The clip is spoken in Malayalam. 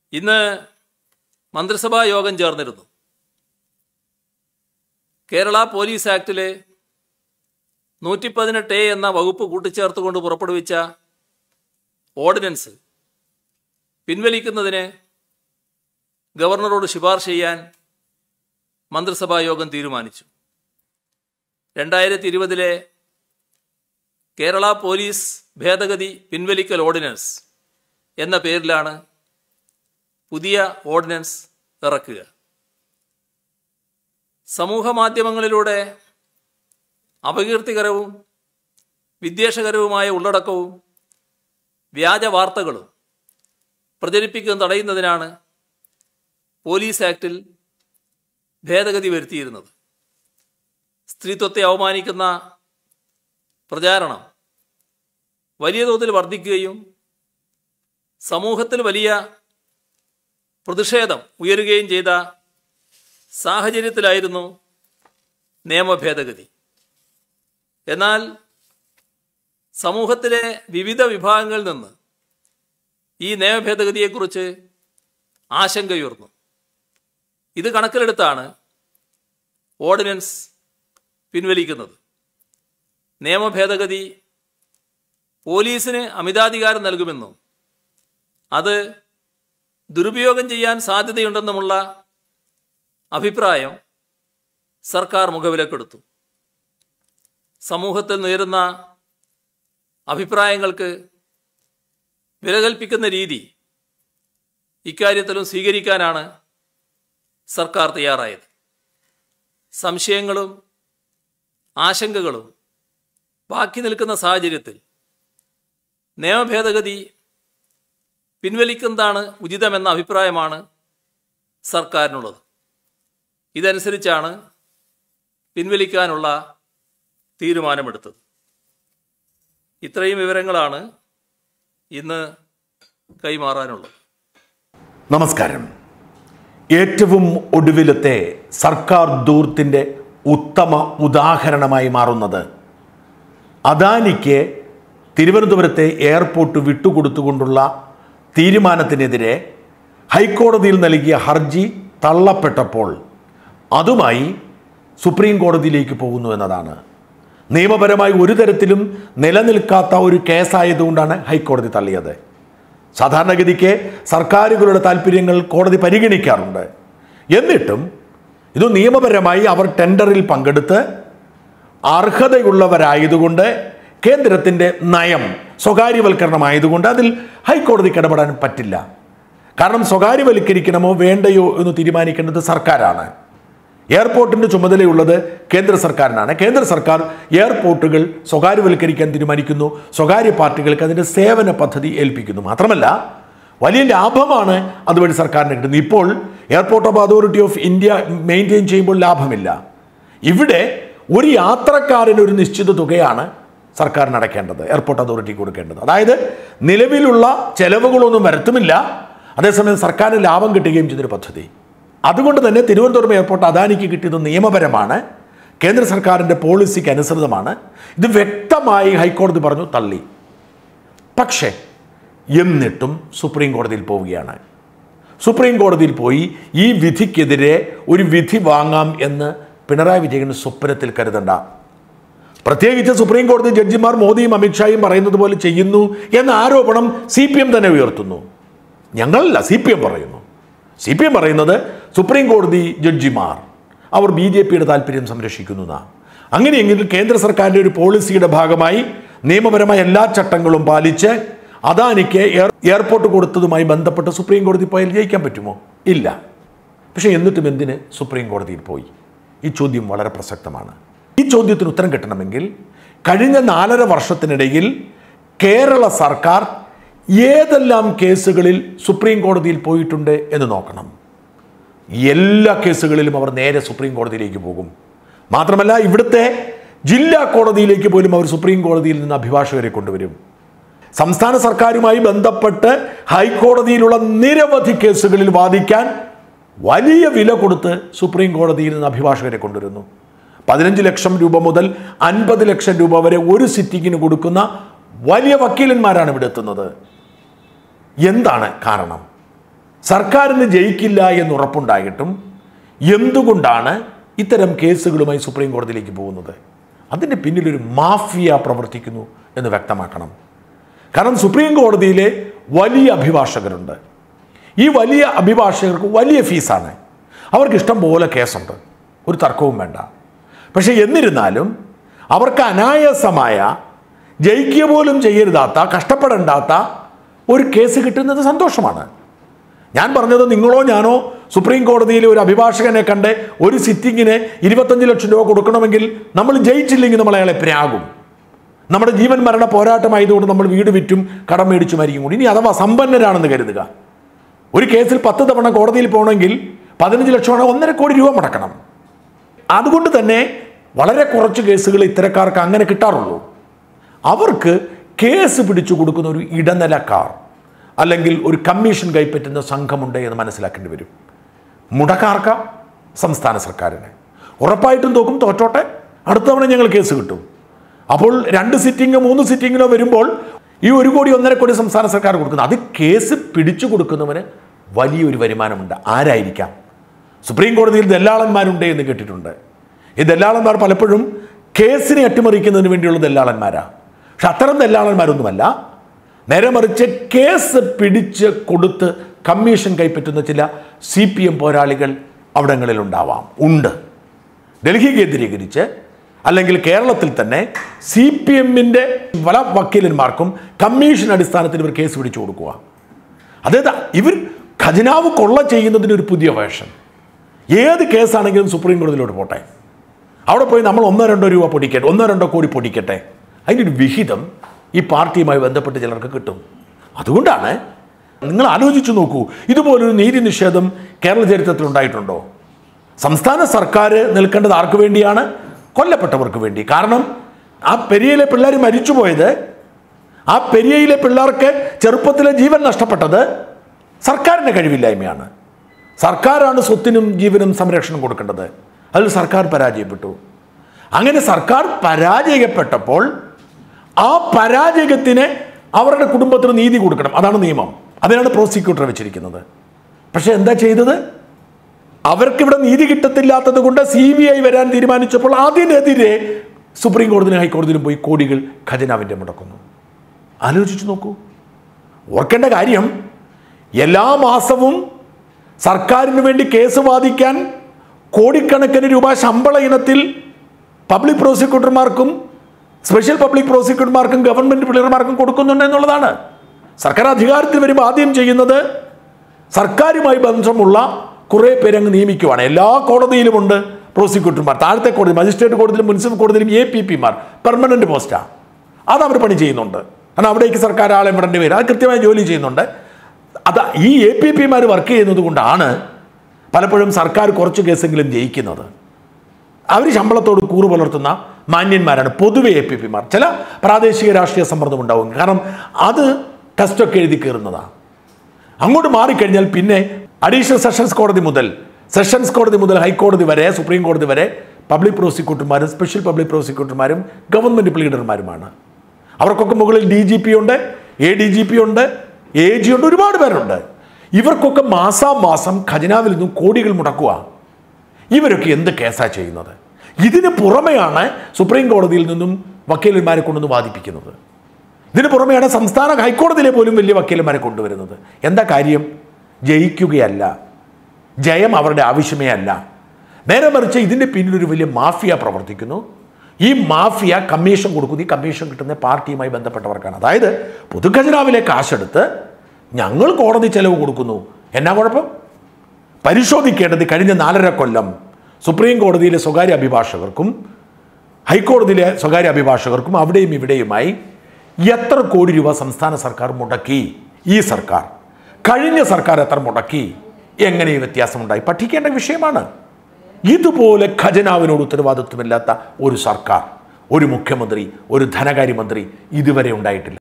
ഇന്ന് മന്ത്രിസഭാ യോഗം ചേർന്നിരുന്നു കേരള പോലീസ് ആക്ടിലെ നൂറ്റി പതിനെട്ട് എ എന്ന വകുപ്പ് കൂട്ടിച്ചേർത്തുകൊണ്ട് പുറപ്പെടുവിച്ച ഓർഡിനൻസ് പിൻവലിക്കുന്നതിന് ഗവർണറോട് ശുപാർശ ചെയ്യാൻ മന്ത്രിസഭാ യോഗം തീരുമാനിച്ചു രണ്ടായിരത്തി ഇരുപതിലെ കേരള പോലീസ് ഭേദഗതി പിൻവലിക്കൽ ഓർഡിനൻസ് എന്ന പേരിലാണ് പുതിയ ഓർഡിനൻസ് ഇറക്കുക സമൂഹ മാധ്യമങ്ങളിലൂടെ അപകീർത്തികരവും വിദ്വേഷകരവുമായ ഉള്ളടക്കവും വ്യാജ വാർത്തകളും പ്രചരിപ്പിക്കുന്നത് തടയുന്നതിനാണ് പോലീസ് ആക്ടിൽ ഭേദഗതി വരുത്തിയിരുന്നത് സ്ത്രീത്വത്തെ അവമാനിക്കുന്ന പ്രചാരണം വലിയ തോതിൽ വർദ്ധിക്കുകയും സമൂഹത്തിൽ വലിയ പ്രതിഷേധം ഉയരുകയും ചെയ്ത സാഹചര്യത്തിലായിരുന്നു നിയമഭേദഗതി എന്നാൽ സമൂഹത്തിലെ വിവിധ വിഭാഗങ്ങളിൽ നിന്ന് ഈ നിയമഭേദഗതിയെക്കുറിച്ച് ആശങ്കയുയർന്നു ഇത് കണക്കിലെടുത്താണ് ഓർഡിനൻസ് പിൻവലിക്കുന്നത് നിയമഭേദഗതി പോലീസിന് അമിതാധികാരം നൽകുമെന്നും അത് ദുരുപയോഗം ചെയ്യാൻ സാധ്യതയുണ്ടെന്നുമുള്ള അഭിപ്രായം സർക്കാർ മുഖവിലക്കെടുത്തു സമൂഹത്തിൽ നേരുന്ന അഭിപ്രായങ്ങൾക്ക് വില കൽപ്പിക്കുന്ന രീതി ഇക്കാര്യത്തിലും സ്വീകരിക്കാനാണ് സർക്കാർ തയ്യാറായത് സംശയങ്ങളും ആശങ്കകളും ബാക്കി നിൽക്കുന്ന സാഹചര്യത്തിൽ നിയമഭേദഗതി പിൻവലിക്കുന്നതാണ് ഉചിതമെന്ന അഭിപ്രായമാണ് സർക്കാരിനുള്ളത് ഇതനുസരിച്ചാണ് പിൻവലിക്കാനുള്ള തീരുമാനമെടുത്തത് ഇത്രയും വിവരങ്ങളാണ് ഇന്ന് കൈമാറാനുള്ളത് നമസ്കാരം ഏറ്റവും ഒടുവിലത്തെ സർക്കാർ ദൂർത്തിൻ്റെ ഉത്തമ ഉദാഹരണമായി മാറുന്നത് അദാനിക്ക് തിരുവനന്തപുരത്തെ എയർപോർട്ട് വിട്ടുകൊടുത്തുകൊണ്ടുള്ള തീരുമാനത്തിനെതിരെ ഹൈക്കോടതിയിൽ നൽകിയ ഹർജി തള്ളപ്പെട്ടപ്പോൾ അതുമായി സുപ്രീം കോടതിയിലേക്ക് പോകുന്നു എന്നതാണ് നിയമപരമായി ഒരു തരത്തിലും നിലനിൽക്കാത്ത ഒരു കേസായതുകൊണ്ടാണ് ഹൈക്കോടതി തള്ളിയത് സാധാരണഗതിക്ക് സർക്കാരുകളുടെ താല്പര്യങ്ങൾ കോടതി പരിഗണിക്കാറുണ്ട് എന്നിട്ടും ഇത് നിയമപരമായി അവർ ടെൻഡറിൽ പങ്കെടുത്ത് അർഹതയുള്ളവരായതുകൊണ്ട് കേന്ദ്രത്തിൻ്റെ നയം സ്വകാര്യവൽക്കരണമായതുകൊണ്ട് അതിൽ ഹൈക്കോടതിക്ക് ഇടപെടാൻ പറ്റില്ല കാരണം സ്വകാര്യവൽക്കരിക്കണമോ വേണ്ടയോ എന്ന് തീരുമാനിക്കേണ്ടത് സർക്കാരാണ് എയർപോർട്ടിൻ്റെ ചുമതലയുള്ളത് കേന്ദ്ര സർക്കാരിനാണ് കേന്ദ്ര സർക്കാർ എയർപോർട്ടുകൾ സ്വകാര്യവൽക്കരിക്കാൻ തീരുമാനിക്കുന്നു സ്വകാര്യ പാർട്ടികൾക്ക് അതിൻ്റെ സേവന പദ്ധതി ഏൽപ്പിക്കുന്നു മാത്രമല്ല വലിയ ലാഭമാണ് അതുവഴി സർക്കാരിന് കിട്ടുന്നത് ഇപ്പോൾ airport of authority of India maintain ചെയ്യുമ്പോൾ ലാഭമില്ല ഇവിടെ ഒരു യാത്രക്കാരന് ഒരു നിശ്ചിത തുകയാണ് സർക്കാരിന് അടയ്ക്കേണ്ടത് എയർപോർട്ട് അതോറിറ്റി കൊടുക്കേണ്ടത് അതായത് നിലവിലുള്ള ചെലവുകളൊന്നും വരുത്തുമില്ല അതേസമയം സർക്കാരിന് ലാഭം കിട്ടുകയും ചെയ്തൊരു പദ്ധതി അതുകൊണ്ട് തന്നെ തിരുവനന്തപുരം എയർപോർട്ട് അദാനിക്ക് കിട്ടിയത് നിയമപരമാണ് കേന്ദ്ര സർക്കാരിൻ്റെ പോളിസിക്ക് അനുസൃതമാണ് ഇത് വ്യക്തമായി ഹൈക്കോടതി പറഞ്ഞു തള്ളി പക്ഷേ എന്നിട്ടും സുപ്രീം കോടതിയിൽ പോവുകയാണ് സുപ്രീം കോടതിയിൽ പോയി ഈ വിധിക്കെതിരെ ഒരു വിധി വാങ്ങാം എന്ന് പിണറായി വിജയൻ സ്വപ്നത്തിൽ കരുതണ്ട പ്രത്യേകിച്ച് സുപ്രീം കോടതി ജഡ്ജിമാർ മോദിയും അമിത്ഷായും പറയുന്നത് പോലെ ചെയ്യുന്നു എന്ന ആരോപണം സി പി എം തന്നെ ഉയർത്തുന്നു ഞങ്ങളല്ല സി പി എം പറയുന്നു സി പി എം പറയുന്നത് സുപ്രീം കോടതി ജഡ്ജിമാർ അവർ ബി ജെ പിയുടെ താല്പര്യം സംരക്ഷിക്കുന്നു എന്നാ അങ്ങനെയെങ്കിൽ കേന്ദ്ര സർക്കാരിൻ്റെ ഒരു പോളിസിയുടെ ഭാഗമായി നിയമപരമായ എല്ലാ ചട്ടങ്ങളും പാലിച്ച് അദാനിക്ക് എയർ എയർപോർട്ട് കൊടുത്തതുമായി ബന്ധപ്പെട്ട് സുപ്രീം കോടതി പോയാൽ ജയിക്കാൻ പറ്റുമോ ഇല്ല പക്ഷേ എന്നിട്ടും എന്തിന് സുപ്രീം കോടതിയിൽ പോയി ഈ ചോദ്യം വളരെ പ്രസക്തമാണ് ഈ ചോദ്യത്തിന് ഉത്തരം കിട്ടണമെങ്കിൽ കഴിഞ്ഞ നാലര വർഷത്തിനിടയിൽ കേരള സർക്കാർ ഏതെല്ലാം കേസുകളിൽ സുപ്രീം കോടതിയിൽ പോയിട്ടുണ്ട് എന്ന് നോക്കണം എല്ലാ കേസുകളിലും അവർ നേരെ സുപ്രീം കോടതിയിലേക്ക് പോകും മാത്രമല്ല ഇവിടുത്തെ ജില്ലാ കോടതിയിലേക്ക് പോലും അവർ സുപ്രീം കോടതിയിൽ നിന്ന് അഭിഭാഷകരെ കൊണ്ടുവരും സംസ്ഥാന സർക്കാരുമായി ബന്ധപ്പെട്ട് ഹൈക്കോടതിയിലുള്ള നിരവധി കേസുകളിൽ വാദിക്കാൻ വലിയ വില കൊടുത്ത് സുപ്രീം കോടതിയിൽ നിന്ന് അഭിഭാഷകരെ കൊണ്ടുവരുന്നു പതിനഞ്ച് ലക്ഷം രൂപ മുതൽ അൻപത് ലക്ഷം രൂപ വരെ ഒരു സിറ്റിങ്ങിന് കൊടുക്കുന്ന വലിയ വക്കീലന്മാരാണ് ഇവിടെ എത്തുന്നത് എന്താണ് കാരണം സർക്കാരിന് ജയിക്കില്ല എന്ന് ഉറപ്പുണ്ടായിട്ടും എന്തുകൊണ്ടാണ് ഇത്തരം കേസുകളുമായി സുപ്രീം കോടതിയിലേക്ക് പോകുന്നത് അതിൻ്റെ പിന്നിലൊരു മാഫിയ പ്രവർത്തിക്കുന്നു എന്ന് വ്യക്തമാക്കണം കാരണം സുപ്രീം കോടതിയിലെ വലിയ അഭിഭാഷകരുണ്ട് ഈ വലിയ അഭിഭാഷകർക്ക് വലിയ ഫീസാണ് അവർക്ക് ഇഷ്ടം പോലെ കേസുണ്ട് ഒരു തർക്കവും വേണ്ട പക്ഷേ എന്നിരുന്നാലും അവർക്ക് അനായാസമായ ജയിക്കുക പോലും ചെയ്യരുതാത്ത കഷ്ടപ്പെടേണ്ടാത്ത ഒരു കേസ് കിട്ടുന്നത് സന്തോഷമാണ് ഞാൻ പറഞ്ഞത് നിങ്ങളോ ഞാനോ സുപ്രീം കോടതിയിലെ ഒരു അഭിഭാഷകനെ കണ്ട് ഒരു സിറ്റിങ്ങിന് ഇരുപത്തഞ്ച് ലക്ഷം രൂപ കൊടുക്കണമെങ്കിൽ നമ്മൾ ജയിച്ചില്ലെങ്കിൽ നമ്മൾ അയാളെ പ്രാകും നമ്മുടെ ജീവൻ മരണ പോരാട്ടമായതുകൊണ്ട് നമ്മൾ വീട് വിറ്റും കടം മേടിച്ചു മരിക്കും കൂടി ഇനി അഥവാ സമ്പന്നരാണെന്ന് കരുതുക ഒരു കേസിൽ പത്ത് തവണ കോടതിയിൽ പോകണമെങ്കിൽ പതിനഞ്ച് ലക്ഷമാണ് ഒന്നര കോടി രൂപ മുടക്കണം അതുകൊണ്ട് തന്നെ വളരെ കുറച്ച് കേസുകൾ ഇത്തരക്കാർക്ക് അങ്ങനെ കിട്ടാറുള്ളൂ അവർക്ക് കേസ് പിടിച്ചു കൊടുക്കുന്ന ഒരു ഇടനിലക്കാർ അല്ലെങ്കിൽ ഒരു കമ്മീഷൻ കൈപ്പറ്റുന്ന സംഘമുണ്ട് എന്ന് മനസ്സിലാക്കേണ്ടി വരും മുടക്കാർക്ക സംസ്ഥാന സർക്കാരിന് ഉറപ്പായിട്ടും തോക്കും തോറ്റോട്ടെ അടുത്ത തവണ ഞങ്ങൾ കേസ് കിട്ടും അപ്പോൾ രണ്ട് സിറ്റിംഗ് മൂന്ന് സിറ്റിങ്ങിലോ വരുമ്പോൾ ഈ ഒരു കോടി ഒന്നര കോടി സംസ്ഥാന സർക്കാർ കൊടുക്കുന്നത് അത് കേസ് പിടിച്ചു കൊടുക്കുന്നവന് വലിയൊരു വരുമാനമുണ്ട് ആരായിരിക്കാം സുപ്രീം കോടതിയിൽ ദല്ലാളന്മാരുണ്ട് എന്ന് കേട്ടിട്ടുണ്ട് ഈ ദല്ലാളന്മാർ പലപ്പോഴും കേസിനെ അട്ടിമറിക്കുന്നതിന് വേണ്ടിയുള്ള ദല്ലാളന്മാരാ പക്ഷെ അത്തരം ദല്ലാളന്മാരൊന്നുമല്ല നേരെ മറിച്ച് കേസ് പിടിച്ച് കൊടുത്ത് കമ്മീഷൻ കൈപ്പറ്റുന്ന ചില സി പി എം പോരാളികൾ അവിടങ്ങളിൽ ഉണ്ടാവാം ഉണ്ട് ഡൽഹി കേന്ദ്രീകരിച്ച് അല്ലെങ്കിൽ കേരളത്തിൽ തന്നെ സി പി എമ്മിൻ്റെ പല വക്കീലന്മാർക്കും കമ്മീഷൻ അടിസ്ഥാനത്തിൽ ഇവർ കേസ് പിടിച്ചു കൊടുക്കുക അതായത് ഇവർ ഖജനാവ് കൊള്ള ചെയ്യുന്നതിന് ഒരു പുതിയ വേഷൻ ഏത് കേസാണെങ്കിലും സുപ്രീം കോടതിയിലോട്ട് പോട്ടെ അവിടെ പോയി നമ്മൾ ഒന്നോ രണ്ടോ രൂപ പൊടിക്കട്ടെ ഒന്നോ രണ്ടോ കോടി പൊടിക്കട്ടെ അതിൻ്റെ ഒരു വിഹിതം ഈ പാർട്ടിയുമായി ബന്ധപ്പെട്ട് ചിലർക്ക് കിട്ടും അതുകൊണ്ടാണ് നിങ്ങൾ ആലോചിച്ചു നോക്കൂ ഇതുപോലൊരു നീതി നിഷേധം കേരള ചരിത്രത്തിൽ ഉണ്ടായിട്ടുണ്ടോ സംസ്ഥാന സർക്കാർ നിൽക്കേണ്ടത് ആർക്ക് വേണ്ടിയാണ് കൊല്ലപ്പെട്ടവർക്ക് വേണ്ടി കാരണം ആ പെരിയയിലെ പിള്ളേർ മരിച്ചുപോയത് ആ പെരിയയിലെ പിള്ളേർക്ക് ചെറുപ്പത്തിലെ ജീവൻ നഷ്ടപ്പെട്ടത് സർക്കാരിൻ്റെ കഴിവില്ലായ്മയാണ് സർക്കാരാണ് സ്വത്തിനും ജീവനും സംരക്ഷണം കൊടുക്കേണ്ടത് അതിൽ സർക്കാർ പരാജയപ്പെട്ടു അങ്ങനെ സർക്കാർ പരാജയപ്പെട്ടപ്പോൾ ആ പരാജയത്തിന് അവരുടെ കുടുംബത്തിന് നീതി കൊടുക്കണം അതാണ് നിയമം അതിനാണ് പ്രോസിക്യൂട്ടർ വെച്ചിരിക്കുന്നത് പക്ഷെ എന്താ ചെയ്തത് അവർക്കിവിടെ നീതി കിട്ടത്തില്ലാത്തത് കൊണ്ട് സി ബി ഐ വരാൻ തീരുമാനിച്ചപ്പോൾ അതിനെതിരെ സുപ്രീം കോടതിയിലും ഹൈക്കോടതിയിലും പോയി കോടികൾ ഖജനാവിൻ്റെ മുടക്കുന്നു ആലോചിച്ചു നോക്കൂ ഓർക്കേണ്ട കാര്യം എല്ലാ മാസവും സർക്കാരിന് വേണ്ടി കേസ് വാദിക്കാൻ കോടിക്കണക്കിന് രൂപ ശമ്പള ഇനത്തിൽ പബ്ലിക് പ്രോസിക്യൂട്ടർമാർക്കും സ്പെഷ്യൽ പബ്ലിക് പ്രോസിക്യൂട്ടർമാർക്കും ഗവൺമെൻറ് പിള്ളേർമാർക്കും കൊടുക്കുന്നുണ്ട് എന്നുള്ളതാണ് സർക്കാർ അധികാരത്തിൽ വരുമ്പോൾ ആദ്യം ചെയ്യുന്നത് സർക്കാരുമായി ബന്ധമുള്ള കുറേ പേര് അങ്ങ് നിയമിക്കുവാണ് എല്ലാ കോടതിയിലുമുണ്ട് പ്രോസിക്യൂട്ടർമാർ താഴത്തെ കോടതി മജിസ്ട്രേറ്റ് കോടതിയിലും മുനിസിപ്പൽ കോടതിയിലും എ പി പിമാർ പെർമനന്റ് പോസ്റ്റാണ് അത് അവർ പണി ചെയ്യുന്നുണ്ട് കാരണം അവിടേക്ക് സർക്കാർ ആളെ വിടേണ്ടി വരും അത് കൃത്യമായി ജോലി ചെയ്യുന്നുണ്ട് അത് ഈ എ പി പിമാർ വർക്ക് ചെയ്യുന്നത് കൊണ്ടാണ് പലപ്പോഴും സർക്കാർ കുറച്ച് കേസെങ്കിലും ജയിക്കുന്നത് അവർ ശമ്പളത്തോട് കൂറ് പുലർത്തുന്ന മാന്യന്മാരാണ് പൊതുവെ എ പി പിമാർ ചില പ്രാദേശിക രാഷ്ട്രീയ സമ്മർദ്ദം ഉണ്ടാവും കാരണം അത് ടെസ്റ്റൊക്കെ എഴുതി കയറുന്നതാണ് അങ്ങോട്ട് മാറിക്കഴിഞ്ഞാൽ പിന്നെ അഡീഷണൽ സെഷൻസ് കോടതി മുതൽ സെഷൻസ് കോടതി മുതൽ ഹൈക്കോടതി വരെ സുപ്രീം കോടതി വരെ പബ്ലിക് പ്രോസിക്യൂട്ടർമാരും സ്പെഷ്യൽ പബ്ലിക് പ്രോസിക്യൂട്ടർമാരും ഗവൺമെൻറ് പ്ലീഡർമാരുമാണ് അവർക്കൊക്കെ മുകളിൽ ഡി ജി പി ഉണ്ട് എ ഡി ജി പി ഉണ്ട് എ ജി ഉണ്ട് ഒരുപാട് പേരുണ്ട് ഇവർക്കൊക്കെ മാസാമാസം ഖജനാവിൽ നിന്നും കോടികൾ മുടക്കുക ഇവരൊക്കെ എന്ത് കേസാ ചെയ്യുന്നത് ഇതിന് പുറമെയാണ് സുപ്രീം കോടതിയിൽ നിന്നും വക്കീലന്മാരെ കൊണ്ടുവന്ന് വാദിപ്പിക്കുന്നത് ഇതിന് പുറമെയാണ് സംസ്ഥാന ഹൈക്കോടതിയിലെ പോലും വലിയ വക്കീലന്മാരെ കൊണ്ടുവരുന്നത് എന്താ കാര്യം ജയിക്കുകയല്ല ജയം അവരുടെ ആവശ്യമേ അല്ല നേരെ മറിച്ച് ഇതിൻ്റെ പിന്നിൽ ഒരു വലിയ മാഫിയ പ്രവർത്തിക്കുന്നു ഈ മാഫിയ കമ്മീഷൻ കൊടുക്കുന്നു ഈ കമ്മീഷൻ കിട്ടുന്ന പാർട്ടിയുമായി ബന്ധപ്പെട്ടവർക്കാണ് അതായത് പൊതുഖജനാവിലെ കാശെടുത്ത് ഞങ്ങൾ കോടതി ചെലവ് കൊടുക്കുന്നു എന്നാ കുഴപ്പം പരിശോധിക്കേണ്ടത് കഴിഞ്ഞ നാലര കൊല്ലം സുപ്രീം കോടതിയിലെ സ്വകാര്യ അഭിഭാഷകർക്കും ഹൈക്കോടതിയിലെ സ്വകാര്യ അഭിഭാഷകർക്കും അവിടെയും ഇവിടെയുമായി എത്ര കോടി രൂപ സംസ്ഥാന സർക്കാർ മുടക്കി ഈ സർക്കാർ കഴിഞ്ഞ സർക്കാർ എത്ര മുടക്കി എങ്ങനെ ഈ വ്യത്യാസമുണ്ടായി പഠിക്കേണ്ട വിഷയമാണ് ഇതുപോലെ ഖജനാവിനോട് ഉത്തരവാദിത്വമില്ലാത്ത ഒരു സർക്കാർ ഒരു മുഖ്യമന്ത്രി ഒരു ധനകാര്യമന്ത്രി ഇതുവരെ ഉണ്ടായിട്ടില്ല